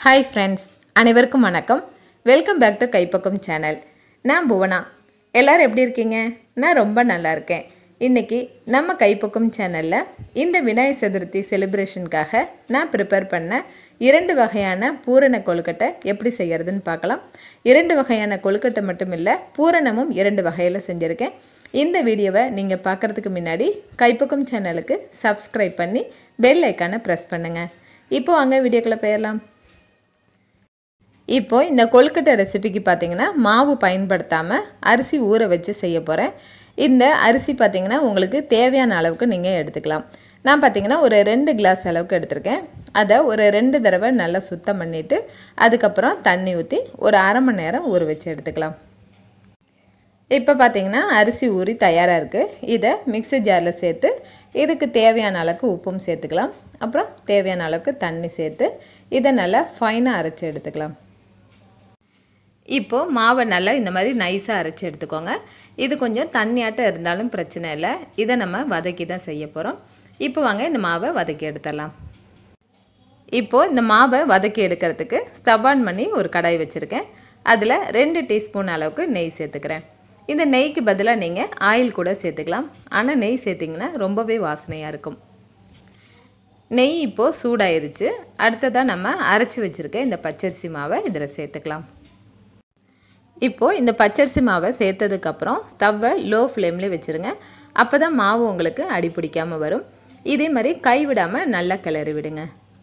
hi friends அனைவருக்கும் வணக்கம் welcome back to கைப்பக்கம் சேனல் நான் புவனா எல்லாரும் எப்படி இருக்கீங்க நான் ரொம்ப நல்லா இருக்கேன் இன்றைக்கி நம்ம கைப்பக்கம் சேனலில் இந்த விநாயகர் சதுர்த்தி செலிப்ரேஷனுக்காக நான் ப்ரிப்பேர் பண்ண இரண்டு வகையான பூரண கொழுக்கட்டை எப்படி செய்கிறதுன்னு பார்க்கலாம் இரண்டு வகையான கொழுக்கட்டை மட்டும் இல்லை பூரணமும் இரண்டு வகையில் செஞ்சுருக்கேன் இந்த வீடியோவை நீங்கள் பார்க்குறதுக்கு முன்னாடி கைப்பக்கம் சேனலுக்கு சப்ஸ்கிரைப் பண்ணி பெல் ஐக்கானை ப்ரெஸ் பண்ணுங்கள் இப்போ வாங்க வீடியோக்குள்ளே போயிடலாம் இப்போ இந்த கொழுக்கட்டை ரெசிபிக்கு பார்த்தீங்கன்னா மாவு பயன்படுத்தாமல் அரிசி ஊற வச்சு செய்ய போகிறேன் இந்த அரிசி பார்த்தீங்கன்னா உங்களுக்கு தேவையான அளவுக்கு நீங்கள் எடுத்துக்கலாம் நான் பார்த்தீங்கன்னா ஒரு ரெண்டு கிளாஸ் அளவுக்கு எடுத்திருக்கேன் அதை ஒரு ரெண்டு தடவை நல்லா சுத்தம் பண்ணிவிட்டு அதுக்கப்புறம் தண்ணி ஊற்றி ஒரு அரை மணி நேரம் ஊற வச்சு எடுத்துக்கலாம் இப்போ பார்த்தீங்கன்னா அரிசி ஊறி தயாராக இருக்குது இதை மிக்ஸி ஜாரில் சேர்த்து இதுக்கு தேவையான அளவுக்கு உப்பும் சேர்த்துக்கலாம் அப்புறம் தேவையான அளவுக்கு தண்ணி சேர்த்து இதை நல்லா ஃபைனாக அரைச்சி எடுத்துக்கலாம் இப்போது மாவை நல்லா இந்த மாதிரி நைஸாக அரைச்சி எடுத்துக்கோங்க இது கொஞ்சம் தண்ணியாட்டம் இருந்தாலும் பிரச்சனை இல்லை இதை நம்ம வதக்கி தான் செய்ய போகிறோம் இப்போ வாங்க இந்த மாவை வதக்கி எடுத்துடலாம் இப்போது இந்த மாவை வதக்கி எடுக்கிறதுக்கு ஸ்டவ் ஆன் பண்ணி ஒரு கடாய் வச்சுருக்கேன் அதில் ரெண்டு டீஸ்பூன் அளவுக்கு நெய் சேர்த்துக்கிறேன் இந்த நெய்க்கு பதிலாக நீங்கள் ஆயில் கூட சேர்த்துக்கலாம் ஆனால் நெய் சேர்த்திங்கன்னா ரொம்பவே வாசனையாக இருக்கும் நெய் இப்போது சூடாயிருச்சு அடுத்ததாக நம்ம அரைச்சி வச்சுருக்க இந்த பச்சரிசி மாவை இதில் சேர்த்துக்கலாம் இப்போது இந்த பச்சரிசி மாவை சேர்த்ததுக்கப்புறம் ஸ்டவ்வை லோ ஃப்ளேம்லேயே வச்சுருங்க அப்போ தான் மாவு உங்களுக்கு அடி பிடிக்காமல் வரும் இதே மாதிரி கை விடாமல் நல்லா கிளறி விடுங்க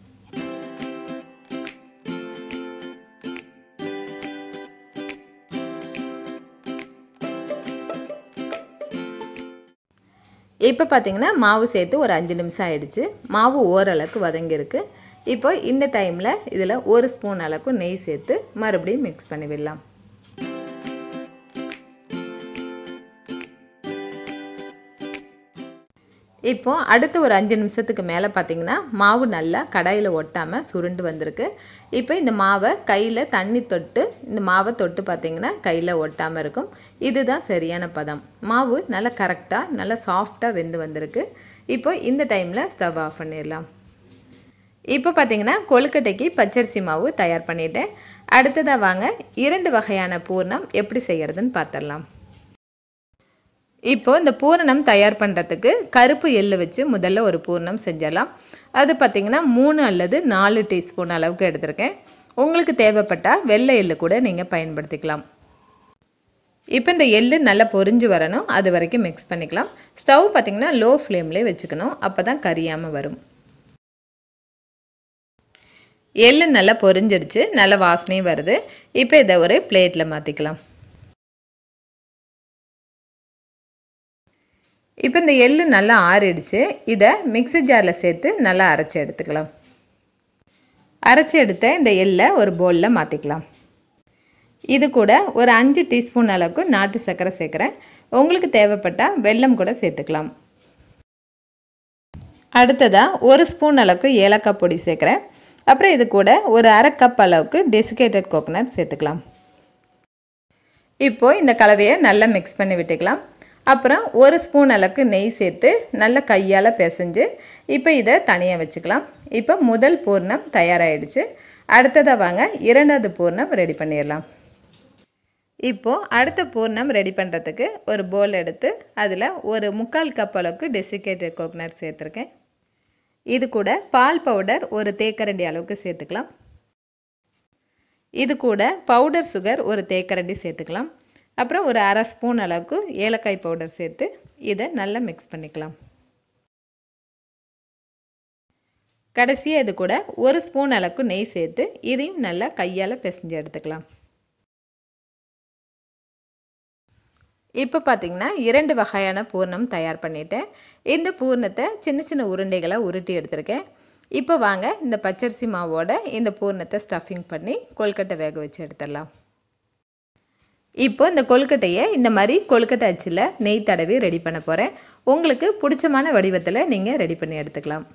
இப்போ பார்த்தீங்கன்னா மாவு சேர்த்து ஒரு அஞ்சு நிமிஷம் ஆயிடுச்சு மாவு ஓரளவுக்கு வதங்கியிருக்கு இப்போ இந்த டைமில் இதில் ஒரு ஸ்பூன் அளவுக்கு நெய் சேர்த்து மறுபடியும் மிக்ஸ் பண்ணி விடலாம் இப்போது அடுத்த ஒரு அஞ்சு நிமிஷத்துக்கு மேலே பார்த்தீங்கன்னா மாவு நல்லா கடாயில் ஒட்டாமல் சுருண்டு வந்திருக்கு இப்போ இந்த மாவை கையில் தண்ணி தொட்டு இந்த மாவை தொட்டு பார்த்தீங்கன்னா கையில் ஒட்டாமல் இருக்கும் இதுதான் சரியான பதம் மாவு நல்லா கரெக்டாக நல்லா சாஃப்டாக வெந்து வந்திருக்கு இப்போ இந்த டைமில் ஸ்டவ் ஆஃப் பண்ணிடலாம் இப்போ பார்த்தீங்கன்னா கொழுக்கட்டைக்கு பச்சரிசி மாவு தயார் பண்ணிட்டேன் அடுத்ததாக வாங்க இரண்டு வகையான பூர்ணம் எப்படி செய்கிறதுன்னு பார்த்துடலாம் இப்போது இந்த பூரணம் தயார் பண்ணுறதுக்கு கருப்பு எள்ளு வச்சு முதல்ல ஒரு பூரணம் செஞ்சிடலாம் அது பார்த்திங்கன்னா மூணு அல்லது நாலு டீஸ்பூன் அளவுக்கு எடுத்திருக்கேன் உங்களுக்கு தேவைப்பட்டால் வெள்ளை எள்ளு கூட நீங்கள் பயன்படுத்திக்கலாம் இப்போ இந்த எள்ளு நல்லா பொரிஞ்சு வரணும் அது வரைக்கும் மிக்ஸ் பண்ணிக்கலாம் ஸ்டவ் பார்த்திங்கன்னா லோ ஃப்ளேம்லேயே வச்சுக்கணும் அப்போ தான் கரியாமல் வரும் எள்ளு நல்லா பொரிஞ்சிருச்சு நல்ல வாசனையும் வருது இப்போ இதை ஒரு பிளேட்டில் மாற்றிக்கலாம் இப்போ இந்த எள்ளு நல்லா ஆறிடுச்சு இதை மிக்ஸி ஜாரில் சேர்த்து நல்லா அரைச்சி எடுத்துக்கலாம் அரைச்சி எடுத்த இந்த எள்ளை ஒரு பவுலில் மாற்றிக்கலாம் இது கூட ஒரு அஞ்சு டீஸ்பூன் அளவுக்கு நாட்டு சர்க்கரை சேர்க்குறேன் உங்களுக்கு தேவைப்பட்டால் வெல்லம் கூட சேர்த்துக்கலாம் அடுத்ததாக ஒரு ஸ்பூன் அளவுக்கு ஏலக்காய் பொடி சேர்க்குறேன் அப்புறம் இது கூட ஒரு அரை கப் அளவுக்கு டெசிகேட்டட் கோகனட் சேர்த்துக்கலாம் இப்போது இந்த கலவையை நல்லா மிக்ஸ் பண்ணி விட்டுக்கலாம் அப்புறம் ஒரு ஸ்பூன் அளவுக்கு நெய் சேர்த்து நல்லா கையால் பிசைஞ்சு இப்போ இதை தனியாக வச்சுக்கலாம் இப்போ முதல் பூர்ணம் தயாராகிடுச்சு அடுத்ததாக வாங்க இரண்டாவது பூர்ணம் ரெடி பண்ணிடலாம் இப்போது அடுத்த பூர்ணம் ரெடி பண்ணுறதுக்கு ஒரு போல் எடுத்து அதில் ஒரு முக்கால் கப் அளவுக்கு டெசிகேட்டட் கோகனட் சேர்த்துருக்கேன் இது கூட பால் பவுடர் ஒரு தேக்கரண்டி அளவுக்கு சேர்த்துக்கலாம் இது கூட பவுடர் சுகர் ஒரு தேக்கரண்டி சேர்த்துக்கலாம் அப்புறம் ஒரு அரை ஸ்பூன் அளவுக்கு ஏலக்காய் பவுடர் சேர்த்து இதை நல்லா மிக்ஸ் பண்ணிக்கலாம் கடைசியாக இது கூட ஒரு ஸ்பூன் அளவுக்கு நெய் சேர்த்து இதையும் நல்லா கையால் பிசைஞ்சு எடுத்துக்கலாம் இப்போ பார்த்திங்கன்னா இரண்டு வகையான பூர்ணம் தயார் பண்ணிட்டேன் இந்த பூர்ணத்தை சின்ன சின்ன உருண்டைகளை உருட்டி எடுத்திருக்கேன் இப்போ வாங்க இந்த பச்சரிசி மாவோட இந்த பூர்ணத்தை ஸ்டஃபிங் பண்ணி கொல்கட்டை வேக வச்சு எடுத்துடலாம் இப்போ இந்த கொழுக்கட்டையை இந்த மாதிரி கொழுக்கட்டை அச்சில் நெய் தடவி ரெடி பண்ண போகிறேன் உங்களுக்கு பிடிச்சமான வடிவத்தில் நீங்கள் ரெடி பண்ணி எடுத்துக்கலாம்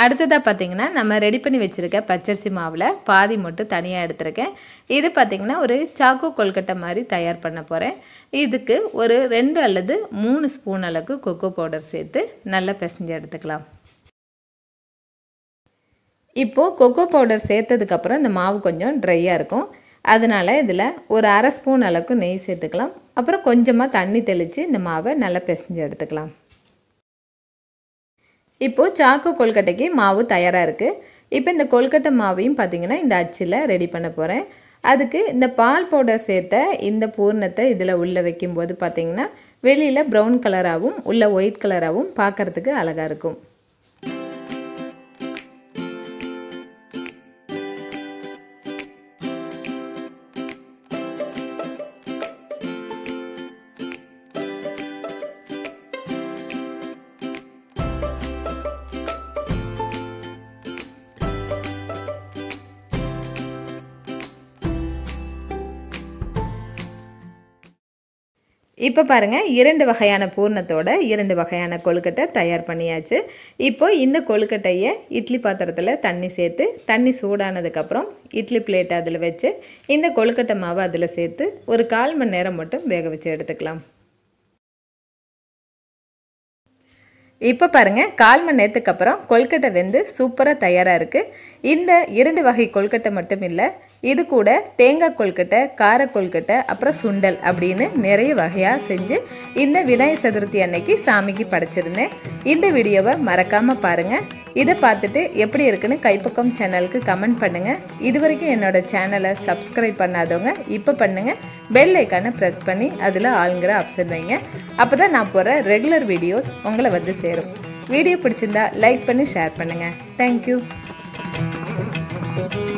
அடுத்ததாக பார்த்திங்கன்னா நம்ம ரெடி பண்ணி வச்சுருக்க பச்சரிசி மாவில் பாதி மட்டும் தனியாக எடுத்திருக்கேன் இது பார்த்திங்கன்னா ஒரு சாக்கோ கொல்கட்டை மாதிரி தயார் பண்ண போகிறேன் இதுக்கு ஒரு ரெண்டு அல்லது மூணு ஸ்பூன் அளவுக்கு கொக்கோ பவுடர் சேர்த்து நல்லா பிசைஞ்சு எடுத்துக்கலாம் இப்போது கொக்கோ பவுடர் சேர்த்ததுக்கப்புறம் இந்த மாவு கொஞ்சம் ட்ரையாக இருக்கும் அதனால் இதில் ஒரு அரை ஸ்பூன் அளவுக்கு நெய் சேர்த்துக்கலாம் அப்புறம் கொஞ்சமாக தண்ணி தெளித்து இந்த மாவை நல்லா பிசைஞ்சு எடுத்துக்கலாம் இப்போது சாக்கு கொல்கட்டைக்கு மாவு தயாராக இருக்குது இப்போ இந்த கொல்கட்டை மாவையும் பார்த்திங்கன்னா இந்த அச்சில் ரெடி பண்ண போகிறேன் அதுக்கு இந்த பால் பவுடர் சேர்த்த இந்த பூர்ணத்தை இதில் உள்ளே வைக்கும்போது பார்த்திங்கன்னா வெளியில் ப்ரௌன் கலராகவும் உள்ளே ஒயிட் கலராகவும் பார்க்குறதுக்கு அழகாக இருக்கும் இப்போ பாருங்கள் இரண்டு வகையான பூர்ணத்தோட இரண்டு வகையான கொழுக்கட்டை தயார் பண்ணியாச்சு இப்போ இந்த கொழுக்கட்டையை இட்லி பாத்திரத்தில் தண்ணி சேர்த்து தண்ணி சூடானதுக்கப்புறம் இட்லி பிளேட் அதில் வச்சு இந்த கொழுக்கட்டை மாவை அதில் சேர்த்து ஒரு கால் மணி நேரம் மட்டும் வேக வச்சு எடுத்துக்கலாம் இப்போ பாருங்கள் கால் மணி நேரத்துக்கு அப்புறம் கொல்கட்டை வெந்து சூப்பராக தயாராக இருக்குது இந்த இரண்டு வகை கொல்கட்டை மட்டும் இல்லை இது கூட தேங்காய் கொல்கட்டை கார கொல்கட்டை அப்புறம் சுண்டல் அப்படின்னு நிறைய வகையாக செஞ்சு இந்த விநாயகர் சதுர்த்தி அன்னைக்கு சாமிக்கு படைச்சிருந்தேன் இந்த வீடியோவை மறக்காமல் பாருங்கள் இதை பார்த்துட்டு எப்படி இருக்குன்னு கைப்பக்கம் சேனலுக்கு கமெண்ட் பண்ணுங்கள் இது வரைக்கும் என்னோட சேனலை சப்ஸ்கிரைப் பண்ணாதவங்க இப்போ பண்ணுங்கள் பெல் ஐக்கானை ப்ரெஸ் பண்ணி அதில் ஆளுங்கிற ஆப்ஷன் வைங்க அப்போ தான் நான் போகிற ரெகுலர் வீடியோஸ் உங்களை வந்து சேரும் வீடியோ பிடிச்சிருந்தா லைக் பண்ணி ஷேர் பண்ணுங்கள் தேங்க்யூ